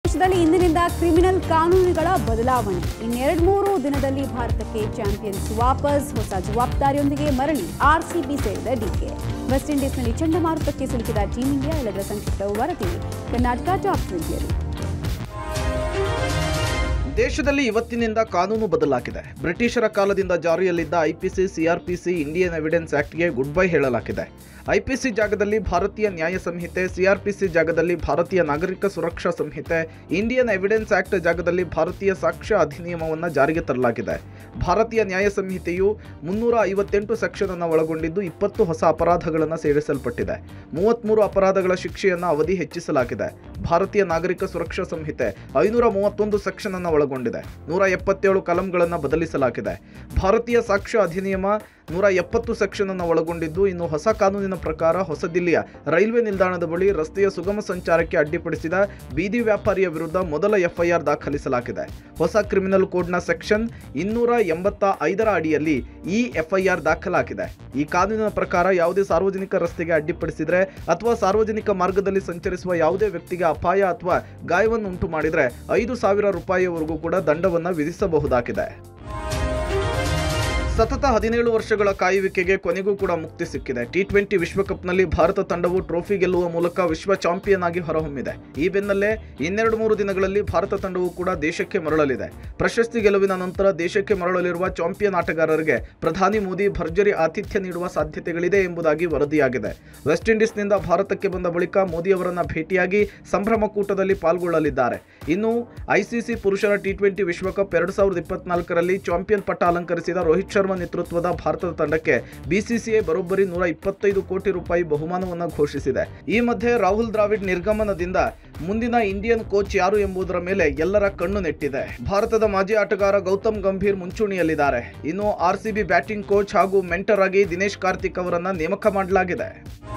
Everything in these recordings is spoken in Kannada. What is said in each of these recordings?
ದೇಶದಲ್ಲಿ ಇಂದಿನಿಂದ ಕ್ರಿಮಿನಲ್ ಕಾನೂನುಗಳ ಬದಲಾವಣೆ ಇನ್ನೆರಡು ಮೂರು ದಿನದಲ್ಲಿ ಭಾರತಕ್ಕೆ ಚಾಂಪಿಯನ್ಸ್ ವಾಪಸ್ ಹೊಸ ಜವಾಬ್ದಾರಿಯೊಂದಿಗೆ ಮರಳಿ ಆರ್ಸಿಬಿ ಸೇರಿದ ಡಿಕೆ ವೆಸ್ಟ್ ಇಂಡೀಸ್ನಲ್ಲಿ ಚಂಡಮಾರುತಕ್ಕೆ ಸಿಲುಕಿದ ಟೀಂ ಇಂಡಿಯಾ ಎಲ್ಲದರ ಸಂಕ್ಷಿಪ್ತ ವರದಿ ಕರ್ನಾಟಕ ಟಾಪ್ ಟ್ವೆಂಟಿಯಲ್ಲಿ ದೇಶದಲ್ಲಿ ಇವತ್ತಿನಿಂದ ಕಾನೂನು ಬದಲಾಗಿದೆ ಬ್ರಿಟಿಷರ ಕಾಲದಿಂದ ಜಾರಿಯಲ್ಲಿದ್ದ ಐಪಿಸಿ ಸಿಆರ್ಪಿಸಿ ಇಂಡಿಯನ್ ಎವಿಡೆನ್ಸ್ ಆಕ್ಟ್ಗೆ ಗುಡ್ ಬೈ ಹೇಳಲಾಗಿದೆ ಐಪಿಸಿ ಜಾಗದಲ್ಲಿ ಭಾರತೀಯ ನ್ಯಾಯ ಸಂಹಿತೆ ಸಿಆರ್ಪಿಸಿ ಜಾಗದಲ್ಲಿ ಭಾರತೀಯ ನಾಗರಿಕ ಸುರಕ್ಷಾ ಸಂಹಿತೆ ಇಂಡಿಯನ್ ಎವಿಡೆನ್ಸ್ ಆಕ್ಟ್ ಜಾಗದಲ್ಲಿ ಭಾರತೀಯ ಸಾಕ್ಷ್ಯ ಅಧಿನಿಯಮವನ್ನು ಜಾರಿಗೆ ತರಲಾಗಿದೆ ಭಾರತೀಯ ನ್ಯಾಯ ಸಂಹಿತೆಯು ಮುನ್ನೂರ ಐವತ್ತೆಂಟು ಸೆಕ್ಷನ್ ಅನ್ನು ಒಳಗೊಂಡಿದ್ದು ಇಪ್ಪತ್ತು ಹೊಸ ಅಪರಾಧಗಳನ್ನು ಸೇರಿಸಲ್ಪಟ್ಟಿದೆ ಮೂವತ್ತ್ಮೂರು ಅಪರಾಧಗಳ ಶಿಕ್ಷೆಯನ್ನು ಅವಧಿ ಹೆಚ್ಚಿಸಲಾಗಿದೆ ಭಾರತೀಯ ನಾಗರಿಕ ಸುರಕ್ಷಾ ಸಂಹಿತೆ ಐನೂರ ಮೂವತ್ತೊಂದು ಸೆಕ್ಷನ್ ಅನ್ನು ಒಳಗೊಂಡಿದೆ ನೂರ ಎಪ್ಪತ್ತೇಳು ಕಲಂಗಳನ್ನು ಬದಲಿಸಲಾಗಿದೆ ಭಾರತೀಯ ಸಾಕ್ಷ್ಯ ಅಧಿನಿಯಮ ನೂರ ಎಪ್ಪತ್ತು ಸೆಕ್ಷನ್ ಅನ್ನು ಒಳಗೊಂಡಿದ್ದು ಇನ್ನು ಹೊಸ ಕಾನೂನಿನ ಪ್ರಕಾರ ಹೊಸದಿಲ್ಲಿಯ ರೈಲ್ವೆ ನಿಲ್ದಾಣದ ಬಳಿ ರಸ್ತೆಯ ಸುಗಮ ಸಂಚಾರಕ್ಕೆ ಅಡ್ಡಿಪಡಿಸಿದ ಬೀದಿ ವ್ಯಾಪಾರಿಯ ವಿರುದ್ಧ ಮೊದಲ ಎಫ್ಐಆರ್ ದಾಖಲಿಸಲಾಗಿದೆ ಹೊಸ ಕ್ರಿಮಿನಲ್ ಕೋಡ್ನ ಸೆಕ್ಷನ್ ಇನ್ನೂರ ಎಂಬತ್ತ ಐದರ ಅಡಿಯಲ್ಲಿ ಈ ಎಫ್ಐಆರ್ ದಾಖಲಾಗಿದೆ ಈ ಕಾನೂನಿನ ಪ್ರಕಾರ ಯಾವುದೇ ಸಾರ್ವಜನಿಕ ರಸ್ತೆಗೆ ಅಡ್ಡಿಪಡಿಸಿದರೆ ಅಥವಾ ಸಾರ್ವಜನಿಕ ಮಾರ್ಗದಲ್ಲಿ ಸಂಚರಿಸುವ ಯಾವುದೇ ವ್ಯಕ್ತಿಗೆ ಅಪಾಯ ಅಥವಾ ಗಾಯವನ್ನು ಉಂಟು ಮಾಡಿದರೆ ಐದು ಸಾವಿರ ರೂಪಾಯಿವರೆಗೂ ಕೂಡ ದಂಡವನ್ನು ವಿಧಿಸಬಹುದಾಗಿದೆ ಸತತ ಹದಿನೇಳು ವರ್ಷಗಳ ಕಾಯುವಿಕೆಗೆ ಕೊನೆಗೂ ಕೂಡ ಮುಕ್ತಿ ಸಿಕ್ಕಿದೆ ಟಿ ಟ್ವೆಂಟಿ ವಿಶ್ವಕಪ್ನಲ್ಲಿ ಭಾರತ ತಂಡವು ಟ್ರೋಫಿ ಗೆಲ್ಲುವ ಮೂಲಕ ವಿಶ್ವ ಚಾಂಪಿಯನ್ ಆಗಿ ಹೊರಹೊಮ್ಮಿದೆ ಈ ಬೆನ್ನಲ್ಲೇ ಇನ್ನೆರಡು ಮೂರು ದಿನಗಳಲ್ಲಿ ಭಾರತ ತಂಡವು ಕೂಡ ದೇಶಕ್ಕೆ ಮರಳಲಿದೆ ಪ್ರಶಸ್ತಿ ಗೆಲುವಿನ ನಂತರ ದೇಶಕ್ಕೆ ಮರಳಲಿರುವ ಚಾಂಪಿಯನ್ ಆಟಗಾರರಿಗೆ ಪ್ರಧಾನಿ ಮೋದಿ ಭರ್ಜರಿ ಆತಿಥ್ಯ ನೀಡುವ ಸಾಧ್ಯತೆಗಳಿದೆ ಎಂಬುದಾಗಿ ವರದಿಯಾಗಿದೆ ವೆಸ್ಟ್ ಇಂಡೀಸ್ನಿಂದ ಭಾರತಕ್ಕೆ ಬಂದ ಬಳಿಕ ಮೋದಿ ಅವರನ್ನ ಭೇಟಿಯಾಗಿ ಸಂಭ್ರಮ ಕೂಟದಲ್ಲಿ ಪಾಲ್ಗೊಳ್ಳಲಿದ್ದಾರೆ ಇನ್ನು ಐಸಿಸಿ ಪುರುಷರ ಟಿ ಟ್ವೆಂಟಿ ವಿಶ್ವಕಪ್ ಎರಡು ಸಾವಿರದ ಇಪ್ಪತ್ನಾಲ್ಕರಲ್ಲಿ ಚಾಂಪಿಯನ್ ಪಟ್ಟ ಅಲಂಕರಿಸಿದ ರೋಹಿತ್ ಶರ್ಮಾ ನೇತೃತ್ವದ ಭಾರತದ ತಂಡಕ್ಕೆ ಬಿಸಿಸಿಐ ಬರೋಬ್ಬರಿ ನೂರ ಇಪ್ಪತ್ತೈದು ಕೋಟಿ ರೂಪಾಯಿ ಬಹುಮಾನವನ್ನು ಘೋಷಿಸಿದೆ ಈ ಮಧ್ಯೆ ರಾಹುಲ್ ದ್ರಾವಿಡ್ ನಿರ್ಗಮನದಿಂದ ಮುಂದಿನ ಇಂಡಿಯನ್ ಕೋಚ್ ಯಾರು ಎಂಬುದರ ಮೇಲೆ ಎಲ್ಲರ ಕಣ್ಣು ನೆಟ್ಟಿದೆ ಭಾರತದ ಮಾಜಿ ಆಟಗಾರ ಗೌತಮ್ ಗಂಭೀರ್ ಮುಂಚೂಣಿಯಲ್ಲಿದ್ದಾರೆ ಇನ್ನು ಆರ್ಸಿಬಿ ಬ್ಯಾಟಿಂಗ್ ಕೋಚ್ ಹಾಗೂ ಮೆಂಟರ್ ಆಗಿ ದಿನೇಶ್ ಕಾರ್ತಿಕ್ ಅವರನ್ನ ನೇಮಕ ಮಾಡಲಾಗಿದೆ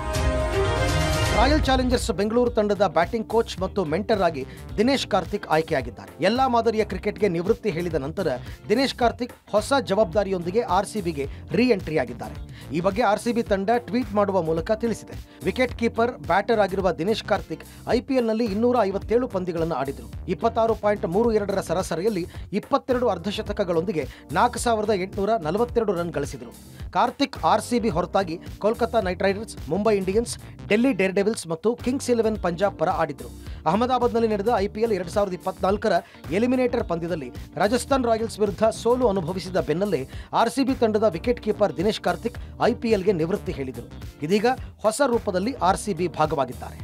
ರಾಯಲ್ ಚಾಲೆಂಜರ್ಸ್ ಬೆಂಗಳೂರು ತಂಡದ ಬ್ಯಾಟಿಂಗ್ ಕೋಚ್ ಮತ್ತು ಮೆಂಟರ್ ಆಗಿ ದಿನೇಶ್ ಕಾರ್ತಿಕ್ ಆಯ್ಕೆಯಾಗಿದ್ದಾರೆ ಎಲ್ಲಾ ಮಾದರಿಯ ಕ್ರಿಕೆಟ್ಗೆ ನಿವೃತ್ತಿ ಹೇಳಿದ ನಂತರ ದಿನೇಶ್ ಕಾರ್ತಿಕ್ ಹೊಸ ಜವಾಬ್ದಾರಿಯೊಂದಿಗೆ ಆರ್ಸಿಬಿಗೆ ರೀ ಎಂಟ್ರಿ ಆಗಿದ್ದಾರೆ ಈ ಬಗ್ಗೆ ಆರ್ಸಿಬಿ ತಂಡ ಟ್ವೀಟ್ ಮಾಡುವ ಮೂಲಕ ತಿಳಿಸಿದೆ ವಿಕೆಟ್ ಕೀಪರ್ ಬ್ಯಾಟರ್ ಆಗಿರುವ ದಿನೇಶ್ ಕಾರ್ತಿಕ್ ಐಪಿಎಲ್ನಲ್ಲಿ ಇನ್ನೂರ ಐವತ್ತೇಳು ಪಂದ್ಯಗಳನ್ನು ಆಡಿದರು ಇಪ್ಪತ್ತಾರು ಪಾಯಿಂಟ್ ಮೂರು ಎರಡರ ಸರಾಸರಿಯಲ್ಲಿ ಇಪ್ಪತ್ತೆರಡು ಅರ್ಧಶತಕಗಳೊಂದಿಗೆ ನಾಲ್ಕು ಸಾವಿರದ ಎಂಟುನೂರ ನಲವತ್ತೆರಡು ರನ್ ಗಳಿಸಿದರು ಕಾರ್ತಿಕ್ ಆರ್ಸಿಬಿ ಹೊರತಾಗಿ Kolkata Knight Riders Mumbai Indians Delhi Daredevils ಮತ್ತು ಕಿಂಗ್ಸ್ ಇಲೆವೆನ್ ಪಂಜಾಬ್ ಪರ ಆಡಿದ್ರು ಅಹಮದಾಬಾದ್ನಲ್ಲಿ ನಡೆದ ಐಪಿಎಲ್ ಎರಡು ಸಾವಿರದ ಇಪ್ಪತ್ನಾಲ್ಕರ ಎಲಿಮಿನೇಟರ್ ಪಂದ್ಯದಲ್ಲಿ ರಾಜಸ್ಥಾನ್ ರಾಯಲ್ಸ್ ವಿರುದ್ಧ ಸೋಲು ಅನುಭವಿಸಿದ ಬೆನ್ನಲ್ಲೇ ಆರ್ಸಿಬಿ ತಂಡದ ವಿಕೆಟ್ ಕೀಪರ್ ದಿನೇಶ್ ಕಾರ್ತಿಕ್ ಐಪಿಎಲ್ಗೆ ನಿವೃತ್ತಿ ಹೇಳಿದರು ಇದೀಗ ಹೊಸ ರೂಪದಲ್ಲಿ ಆರ್ಸಿಬಿ ಭಾಗವಾಗಿದ್ದಾರೆ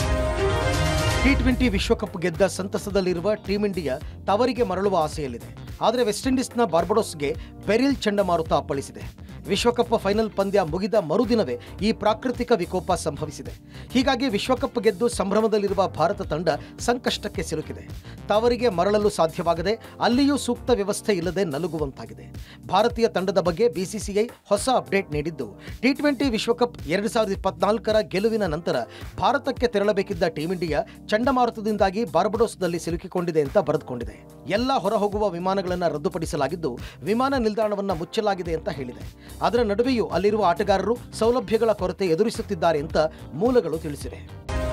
ಟಿ ಟ್ವೆಂಟಿ ವಿಶ್ವಕಪ್ ಗೆದ್ದ ಸಂತಸದಲ್ಲಿರುವ ಟೀಂ ಇಂಡಿಯಾ ತವರಿಗೆ ಮರಳುವ ಆಸೆಯಲ್ಲಿದೆ ಆದರೆ ವೆಸ್ಟ್ ಇಂಡೀಸ್ನ ಬಾರ್ಬಡೋಸ್ಗೆ ಬೆರಿಲ್ ಚಂಡಮಾರುತ ಅಪ್ಪಳಿಸಿದೆ ವಿಶ್ವಕಪ್ ಫೈನಲ್ ಪಂದ್ಯ ಮುಗಿದ ಮರುದಿನವೇ ಈ ಪ್ರಾಕೃತಿಕ ವಿಕೋಪ ಸಂಭವಿಸಿದೆ ಹೀಗಾಗಿ ವಿಶ್ವಕಪ್ ಗೆದ್ದು ಸಂಭ್ರಮದಲ್ಲಿರುವ ಭಾರತ ತಂಡ ಸಂಕಷ್ಟಕ್ಕೆ ಸಿಲುಕಿದೆ ತವರಿಗೆ ಮರಳಲು ಸಾಧ್ಯವಾಗದೆ ಅಲ್ಲಿಯೂ ಸೂಕ್ತ ವ್ಯವಸ್ಥೆ ಇಲ್ಲದೆ ನಲುಗುವಂತಾಗಿದೆ ಭಾರತೀಯ ತಂಡದ ಬಗ್ಗೆ ಬಿಸಿಸಿಐ ಹೊಸ ಅಪ್ಡೇಟ್ ನೀಡಿದ್ದು ಟಿ ಟ್ವೆಂಟಿ ವಿಶ್ವಕಪ್ ಎರಡು ಸಾವಿರದ ಇಪ್ಪತ್ನಾಲ್ಕರ ಗೆಲುವಿನ ನಂತರ ಭಾರತಕ್ಕೆ ತೆರಳಬೇಕಿದ್ದ ಟೀಂ ಇಂಡಿಯಾ ಚಂಡಮಾರುತದಿಂದಾಗಿ ಬಾರ್ಬಡೋಸ್ನಲ್ಲಿ ಸಿಲುಕಿಕೊಂಡಿದೆ ಅಂತ ಬರೆದುಕೊಂಡಿದೆ ಎಲ್ಲ ಹೊರಹೋಗುವ ವಿಮಾನಗಳನ್ನು ರದ್ದುಪಡಿಸಲಾಗಿದ್ದು ವಿಮಾನ ನಿಲ್ದಾಣವನ್ನು ಮುಚ್ಚಲಾಗಿದೆ ಅಂತ ಹೇಳಿದೆ ಅದರ ನಡುವೆಯೂ ಅಲ್ಲಿರುವ ಆಟಗಾರರು ಸೌಲಭ್ಯಗಳ ಕೊರತೆ ಎದುರಿಸುತ್ತಿದ್ದಾರೆ ಅಂತ ಮೂಲಗಳು ತಿಳಿಸಿವೆ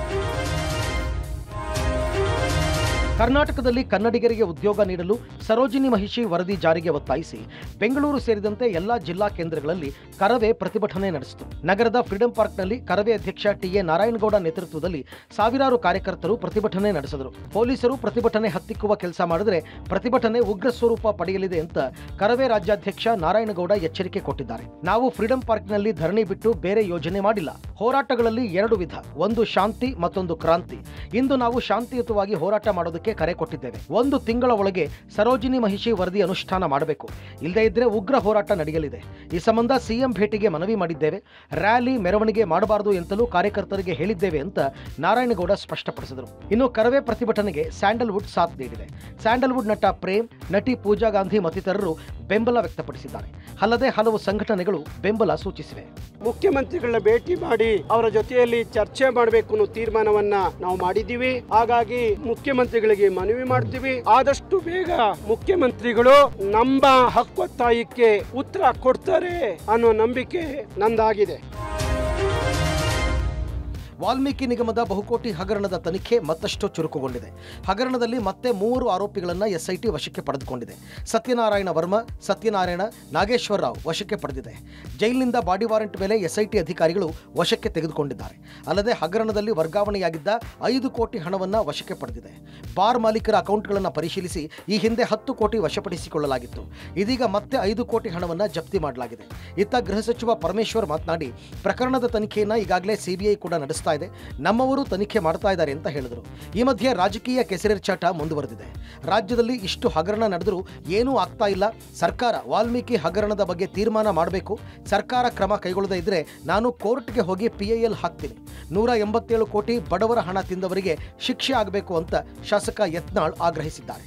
ಕರ್ನಾಟಕದಲ್ಲಿ ಕನ್ನಡಿಗರಿಗೆ ಉದ್ಯೋಗ ನೀಡಲು ಸರೋಜಿನಿ ಮಹಿಷಿ ವರದಿ ಜಾರಿಗೆ ಒತ್ತಾಯಿಸಿ ಬೆಂಗಳೂರು ಸೇರಿದಂತೆ ಎಲ್ಲಾ ಜಿಲ್ಲಾ ಕೇಂದ್ರಗಳಲ್ಲಿ ಕರವೇ ಪ್ರತಿಭಟನೆ ನಡೆಸಿತು ನಗರದ ಫ್ರೀಡಂ ಪಾರ್ಕ್ನಲ್ಲಿ ಕರವೇ ಅಧ್ಯಕ್ಷ ಟಿಎ ನಾರಾಯಣಗೌಡ ನೇತೃತ್ವದಲ್ಲಿ ಸಾವಿರಾರು ಕಾರ್ಯಕರ್ತರು ಪ್ರತಿಭಟನೆ ನಡೆಸಿದರು ಪೊಲೀಸರು ಪ್ರತಿಭಟನೆ ಹತ್ತಿಕ್ಕುವ ಕೆಲಸ ಮಾಡಿದರೆ ಪ್ರತಿಭಟನೆ ಉಗ್ರ ಸ್ವರೂಪ ಪಡೆಯಲಿದೆ ಅಂತ ಕರವೇ ರಾಜ್ಯಾಧ್ಯಕ್ಷ ನಾರಾಯಣಗೌಡ ಎಚ್ಚರಿಕೆ ಕೊಟ್ಟಿದ್ದಾರೆ ನಾವು ಫ್ರೀಡಂ ಪಾರ್ಕ್ನಲ್ಲಿ ಧರಣಿ ಬಿಟ್ಟು ಬೇರೆ ಯೋಜನೆ ಮಾಡಿಲ್ಲ ಹೋರಾಟಗಳಲ್ಲಿ ಎರಡು ವಿಧ ಒಂದು ಶಾಂತಿ ಮತ್ತೊಂದು ಕ್ರಾಂತಿ ಇಂದು ನಾವು ಶಾಂತಿಯುತವಾಗಿ ಹೋರಾಟ ಮಾಡೋದಕ್ಕೆ ಕರೆ ಕೊಟ್ಟಿದ್ದೇವೆ ಒಂದು ತಿಂಗಳ ಒಳಗೆ ಸರೋಜಿನಿ ಮಹಿಷಿ ವರದಿ ಅನುಷ್ಠಾನ ಮಾಡಬೇಕು ಇಲ್ಲದೇ ಇದ್ರೆ ಉಗ್ರ ಹೋರಾಟ ನಡೆಯಲಿದೆ ಈ ಸಂಬಂಧ ಸಿಎಂ ಭೇಟಿಗೆ ಮನವಿ ಮಾಡಿದ್ದೇವೆ ರ್ಯಾಲಿ ಮೆರವಣಿಗೆ ಮಾಡಬಾರದು ಎಂತಲೂ ಕಾರ್ಯಕರ್ತರಿಗೆ ಹೇಳಿದ್ದೇವೆ ಅಂತ ನಾರಾಯಣಗೌಡ ಸ್ಪಷ್ಟಪಡಿಸಿದರು ಇನ್ನು ಕರವೇ ಪ್ರತಿಭಟನೆಗೆ ಸ್ಯಾಂಡಲ್ವುಡ್ ಸಾಥ್ ನೀಡಿದೆ ಸ್ಯಾಂಡಲ್ವುಡ್ ನಟ ಪ್ರೇಮ್ ನಟಿ ಪೂಜಾ ಗಾಂಧಿ ಮತ್ತಿತರರು ಬೆಂಬಲ ವ್ಯಕ್ತಪಡಿಸಿದ್ದಾರೆ ಅಲ್ಲದೆ ಹಲವು ಸಂಘಟನೆಗಳು ಬೆಂಬಲ ಸೂಚಿಸಿವೆ ಮುಖ್ಯಮಂತ್ರಿಗಳನ್ನ ಭೇಟಿ ಮಾಡಿ ಅವರ ಜೊತೆಯಲ್ಲಿ ಚರ್ಚೆ ಮಾಡಬೇಕು ಅನ್ನೋ ತೀರ್ಮಾನವನ್ನ ನಾವು ಮಾಡಿದ್ದೀವಿ ಹಾಗಾಗಿ ಮುಖ್ಯಮಂತ್ರಿಗಳಿಗೆ ಮನವಿ ಮಾಡ್ತೀವಿ ಆದಷ್ಟು ಬೇಗ ಮುಖ್ಯಮಂತ್ರಿಗಳು ನಮ್ಮ ಹಕ್ಕೊತ್ತಾಯಕ್ಕೆ ಉತ್ತರ ಕೊಡ್ತಾರೆ ಅನ್ನೋ ನಂಬಿಕೆ ನಂದಾಗಿದೆ ವಾಲ್ಮೀಕಿ ನಿಗಮದ ಬಹುಕೋಟಿ ಹಗರಣದ ತನಿಖೆ ಮತ್ತಷ್ಟು ಚುರುಕುಗೊಂಡಿದೆ ಹಗರಣದಲ್ಲಿ ಮತ್ತೆ ಮೂವರು ಆರೋಪಿಗಳನ್ನು ಎಸ್ಐಟಿ ವಶಕ್ಕೆ ಪಡೆದುಕೊಂಡಿದೆ ಸತ್ಯನಾರಾಯಣ ವರ್ಮ ಸತ್ಯನಾರಾಯಣ ನಾಗೇಶ್ವರ ರಾವ್ ವಶಕ್ಕೆ ಪಡೆದಿದೆ ಜೈಲಿನಿಂದ ಬಾಡಿ ವಾರೆಂಟ್ ಮೇಲೆ ಎಸ್ಐಟಿ ಅಧಿಕಾರಿಗಳು ವಶಕ್ಕೆ ತೆಗೆದುಕೊಂಡಿದ್ದಾರೆ ಅಲ್ಲದೆ ಹಗರಣದಲ್ಲಿ ವರ್ಗಾವಣೆಯಾಗಿದ್ದ ಐದು ಕೋಟಿ ಹಣವನ್ನು ವಶಕ್ಕೆ ಪಡೆದಿದೆ ಬಾರ್ ಮಾಲೀಕರ ಅಕೌಂಟ್ಗಳನ್ನು ಪರಿಶೀಲಿಸಿ ಈ ಹಿಂದೆ ಹತ್ತು ಕೋಟಿ ವಶಪಡಿಸಿಕೊಳ್ಳಲಾಗಿತ್ತು ಇದೀಗ ಮತ್ತೆ ಐದು ಕೋಟಿ ಹಣವನ್ನು ಜಪ್ತಿ ಮಾಡಲಾಗಿದೆ ಇತ್ತ ಗೃಹ ಸಚಿವ ಪರಮೇಶ್ವರ್ ಮಾತನಾಡಿ ಪ್ರಕರಣದ ತನಿಖೆಯನ್ನು ಈಗಾಗಲೇ ಸಿಬಿಐ ಕೂಡ ನಡೆಸ್ತಾ ಇದೆ ನಮ್ಮವರು ತನಿಖೆ ಮಾಡ್ತಾ ಇದ್ದಾರೆ ಅಂತ ಹೇಳಿದರು ಈ ಮಧ್ಯೆ ರಾಜಕೀಯ ಕೆಸರೆರ್ಚಾಟ ಮುಂದುವರೆದಿದೆ ರಾಜ್ಯದಲ್ಲಿ ಇಷ್ಟು ಹಗರಣ ನಡೆದರೂ ಏನೂ ಆಗ್ತಾ ಇಲ್ಲ ಸರ್ಕಾರ ವಾಲ್ಮೀಕಿ ಹಗರಣದ ಬಗ್ಗೆ ತೀರ್ಮಾನ ಮಾಡಬೇಕು ಸರ್ಕಾರ ಕ್ರಮ ಕೈಗೊಳ್ಳದೇ ಇದ್ದರೆ ನಾನು ಕೋರ್ಟ್ಗೆ ಹೋಗಿ ಪಿ ಐ ಎಲ್ ಹಾಕ್ತೀನಿ ನೂರ ಎಂಬತ್ತೇಳು ಕೋಟಿ ಬಡವರ ಹಣ ತಿಂದವರಿಗೆ ಶಿಕ್ಷೆ ಆಗಬೇಕು ಅಂತ ಶಾಸಕ ಯತ್ನಾಳ್ ಆಗ್ರಹಿಸಿದ್ದಾರೆ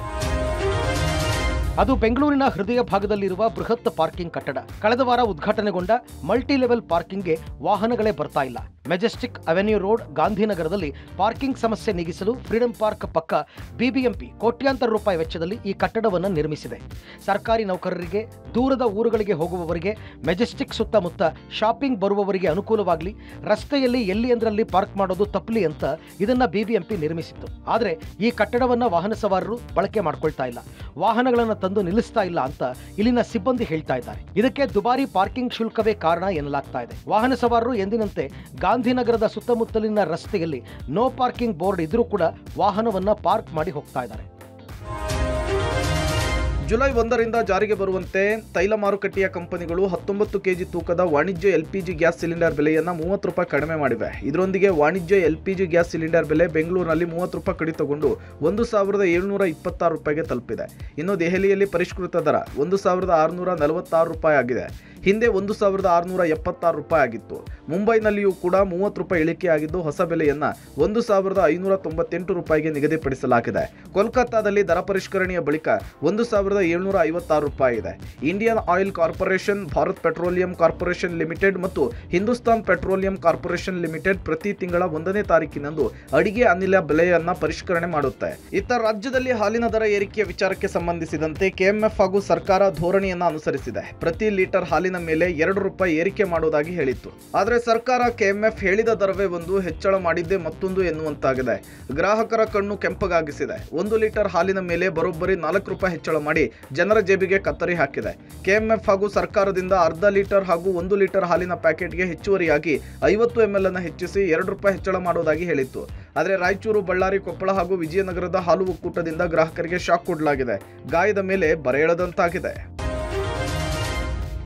ಅದು ಬೆಂಗಳೂರಿನ ಹೃದಯ ಭಾಗದಲ್ಲಿರುವ ಬೃಹತ್ ಪಾರ್ಕಿಂಗ್ ಕಟ್ಟಡ ಕಳೆದ ವಾರ ಉದ್ಘಾಟನೆಗೊಂಡ ಮಲ್ಟಿ ಲೆವೆಲ್ ಪಾರ್ಕಿಂಗ್ಗೆ ವಾಹನಗಳೇ ಬರ್ತಾ ಇಲ್ಲ ಮೆಜೆಸ್ಟಿಕ್ ಅವೆನ್ಯೂ ರೋಡ್ ಗಾಂಧಿನಗರದಲ್ಲಿ ಪಾರ್ಕಿಂಗ್ ಸಮಸ್ಯೆ ನೀಗಿಸಲು ಫ್ರೀಡಂ ಪಾರ್ಕ್ ಪಕ್ಕ ಬಿಬಿಎಂಪಿ ಕೋಟ್ಯಾಂತರ ರೂಪಾಯಿ ವೆಚ್ಚದಲ್ಲಿ ಈ ಕಟ್ಟಡವನ್ನು ನಿರ್ಮಿಸಿದೆ ಸರ್ಕಾರಿ ನೌಕರರಿಗೆ ದೂರದ ಊರುಗಳಿಗೆ ಹೋಗುವವರಿಗೆ ಮೆಜೆಸ್ಟಿಕ್ ಸುತ್ತಮುತ್ತ ಶಾಪಿಂಗ್ ಬರುವವರಿಗೆ ಅನುಕೂಲವಾಗಲಿ ರಸ್ತೆಯಲ್ಲಿ ಎಲ್ಲಿ ಅಂದ್ರಲ್ಲಿ ಪಾರ್ಕ್ ಮಾಡೋದು ತಪ್ಪಲಿ ಅಂತ ಇದನ್ನ ಬಿಬಿಎಂಪಿ ನಿರ್ಮಿಸಿತ್ತು ಆದರೆ ಈ ಕಟ್ಟಡವನ್ನ ವಾಹನ ಸವಾರರು ಬಳಕೆ ಮಾಡ್ಕೊಳ್ತಾ ಇಲ್ಲ ವಾಹನಗಳನ್ನು ತಂದು ನಿಲ್ಲಿಸ್ತಾ ಇಲ್ಲ ಅಂತ ಇಲ್ಲಿನ ಸಿಬ್ಬಂದಿ ಹೇಳ್ತಾ ಇದ್ದಾರೆ ಇದಕ್ಕೆ ದುಬಾರಿ ಪಾರ್ಕಿಂಗ್ ಶುಲ್ಕವೇ ಕಾರಣ ಎನ್ನಲಾಗ್ತಾ ಇದೆ ವಾಹನ ಸವಾರರು ಎಂದಿನಂತೆ ಗಾಂಧಿನಗರದ ಸುತ್ತಮುತ್ತಲಿನ ರಸ್ತೆಯಲ್ಲಿ ನೋ ಪಾರ್ಕಿಂಗ್ ಬೋರ್ಡ್ ಇದ್ರೂ ಕೂಡ ವಾಹನವನ್ನ ಪಾರ್ಕ್ ಮಾಡಿ ಹೋಗ್ತಾ ಇದ್ದಾರೆ ಜುಲೈ ಒಂದರಿಂದ ಜಾರಿಗೆ ಬರುವಂತೆ ತೈಲ ಮಾರುಕಟ್ಟೆಯ ಕಂಪನಿಗಳು ಹತ್ತೊಂಬತ್ತು ಕೆಜಿ ತೂಕದ ವಾಣಿಜ್ಯ ಎಲ್ಪಿಜಿ ಗ್ಯಾಸ್ ಸಿಲಿಂಡರ್ ಬೆಲೆಯನ್ನು ಮೂವತ್ತು ರೂಪಾಯಿ ಕಡಿಮೆ ಮಾಡಿವೆ ಇದರೊಂದಿಗೆ ವಾಣಿಜ್ಯ ಎಲ್ಪಿಜಿ ಗ್ಯಾಸ್ ಸಿಲಿಂಡರ್ ಬೆಲೆ ಬೆಂಗಳೂರಿನಲ್ಲಿ ಮೂವತ್ತು ರೂಪಾಯಿ ಕಡಿತಗೊಂಡು ಒಂದು ಸಾವಿರದ ಏಳುನೂರ ಇಪ್ಪತ್ತಾರು ರೂಪಾಯಿಗೆ ತಲುಪಿದೆ ಇನ್ನು ದೆಹಲಿಯಲ್ಲಿ ಪರಿಷ್ಕೃತ ದರ ಒಂದು ಸಾವಿರದ ಆರುನೂರ ನಲವತ್ತಾರು ರೂಪಾಯಿ ಆಗಿದೆ ಹಿಂದೆ ಒಂದು ಸಾವಿರದ ಆರುನೂರ ಎಪ್ಪತ್ತಾರು ರೂಪಾಯಿ ಆಗಿತ್ತು ಮುಂಬೈನಲ್ಲಿಯೂ ಕೂಡ ಮೂವತ್ತು ರೂಪಾಯಿ ಇಳಿಕೆಯಾಗಿದ್ದು ಹೊಸ ಬೆಲೆಯನ್ನ ಒಂದು ಸಾವಿರದ ಐನೂರ ತೊಂಬತ್ತೆಂಟು ರೂಪಾಯಿಗೆ ನಿಗದಿಪಡಿಸಲಾಗಿದೆ ಕೋಲ್ಕತ್ತಾದಲ್ಲಿ ದರ ಪರಿಷ್ಕರಣೆಯ ಬಳಿಕ ಒಂದು ಸಾವಿರದ ಏಳ್ನೂರ ಐವತ್ತಾರು ರೂಪಾಯಿ ಇದೆ Indian Oil Corporation Bharat Petroleum Corporation Limited ಮತ್ತು ಹಿಂದೂಸ್ತಾನ್ ಪೆಟ್ರೋಲಿಯಂ ಕಾರ್ಪೊರೇಷನ್ ಲಿಮಿಟೆಡ್ ಪ್ರತಿ ತಿಂಗಳ ಒಂದನೇ ತಾರೀಕಿನಂದು ಅಡಿಗೆ ಅನಿಲ ಬೆಲೆಯನ್ನ ಪರಿಷ್ಕರಣೆ ಮಾಡುತ್ತೆ ಇತ್ತ ರಾಜ್ಯದಲ್ಲಿ ಹಾಲಿನ ದರ ಏರಿಕೆಯ ವಿಚಾರಕ್ಕೆ ಸಂಬಂಧಿಸಿದಂತೆ ಕೆಎಂಎಫ್ ಹಾಗೂ ಸರ್ಕಾರ ಧೋರಣೆಯನ್ನ ಅನುಸರಿಸಿದೆ ಪ್ರತಿ ಲೀಟರ್ ಹಾಲಿನ ಮೇಲೆ ಎರಡು ರೂಪಾಯಿ ಏರಿಕೆ ಮಾಡುವುದಾಗಿ ಹೇಳಿತ್ತು ಆದರೆ ಸರ್ಕಾರ ಕೆಎಂಎಫ್ ಹೇಳಿದ ದರವೇ ಒಂದು ಹೆಚ್ಚಳ ಮಾಡಿದ್ದೇ ಮತ್ತೊಂದು ಎನ್ನುವಂತಾಗಿದೆ ಗ್ರಾಹಕರ ಕಣ್ಣು ಕೆಂಪಗಾಗಿಸಿದೆ ಒಂದು ಲೀಟರ್ ಹಾಲಿನ ಮೇಲೆ ಬರೋಬ್ಬರಿ ನಾಲ್ಕು ರೂಪಾಯಿ ಹೆಚ್ಚಳ ಮಾಡಿ ಜನರ ಜೇಬಿಗೆ ಕತ್ತರಿ ಹಾಕಿದೆ ಕೆಎಂಎಫ್ ಹಾಗೂ ಸರ್ಕಾರದಿಂದ ಅರ್ಧ ಲೀಟರ್ ಹಾಗೂ ಒಂದು ಲೀಟರ್ ಹಾಲಿನ ಪ್ಯಾಕೆಟ್ಗೆ ಹೆಚ್ಚುವರಿಯಾಗಿ ಐವತ್ತು ಎಂಎಲ್ ಅನ್ನು ಹೆಚ್ಚಿಸಿ ಎರಡು ರೂಪಾಯಿ ಹೆಚ್ಚಳ ಮಾಡುವುದಾಗಿ ಹೇಳಿತ್ತು ಆದರೆ ರಾಯಚೂರು ಬಳ್ಳಾರಿ ಕೊಪ್ಪಳ ಹಾಗೂ ವಿಜಯನಗರದ ಹಾಲು ಒಕ್ಕೂಟದಿಂದ ಗ್ರಾಹಕರಿಗೆ ಶಾಕ್ ಕೊಡಲಾಗಿದೆ ಗಾಯದ ಮೇಲೆ ಬರೆಯಳದಂತಾಗಿದೆ